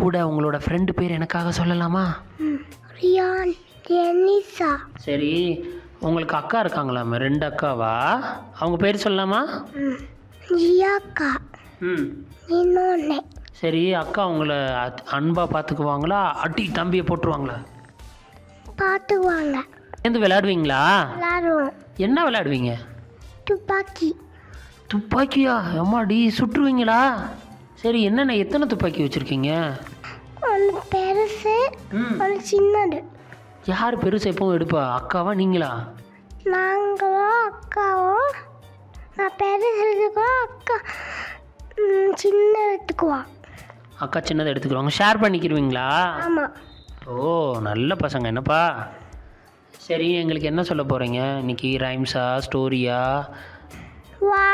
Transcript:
கூட உங்களோட ஃப்ரெண்டு பேர் எனக்காக சொல்லலாமா ரியான் டெனிசா சரி உங்களுக்கு அக்கா இருக்காங்களாமே ரெண்டு அக்காவா அவங்க பேர் சொல்லலாமா ஜியாக்கா ம் இன்னொன்று சரி அக்கா உங்களை அத்- அன்பா பார்த்துக்குவாங்களா அடி தம்பியை போட்டுருவாங்களா பார்த்துக்குவாங்க சேர்ந்து விளையாடுவீங்களா விளாடுவோம் என்ன விளையாடுவீங்க துப்பாக்கி துப்பாக்கியா அம்மாடி சுட்டுருவீங்களா சரி என்னென்ன எத்தனை துப்பாக்கி வச்சுருக்கீங்க ஒன்று பெருசு ம் ஒன்று சின்னது யார் பெருசு எப்பவும் எடுப்பா அக்காவா நீங்களா நாங்களும் அக்காவும் நான் பெருசு எடுத்துக்குவோம் அக்கா ம், சின்ன எடுத்துக்குவோம் அக்கா சின்னதை எடுத்துக்கிறவங்க ஷேர் பண்ணிக்கிருவீங்களா ஆமாம் ஓ நல்ல பசங்க என்னப்பா சரி எங்களுக்கு என்ன சொல்ல போகிறீங்க இன்னைக்கு ரைம்ஸா ஸ்டோரியா வா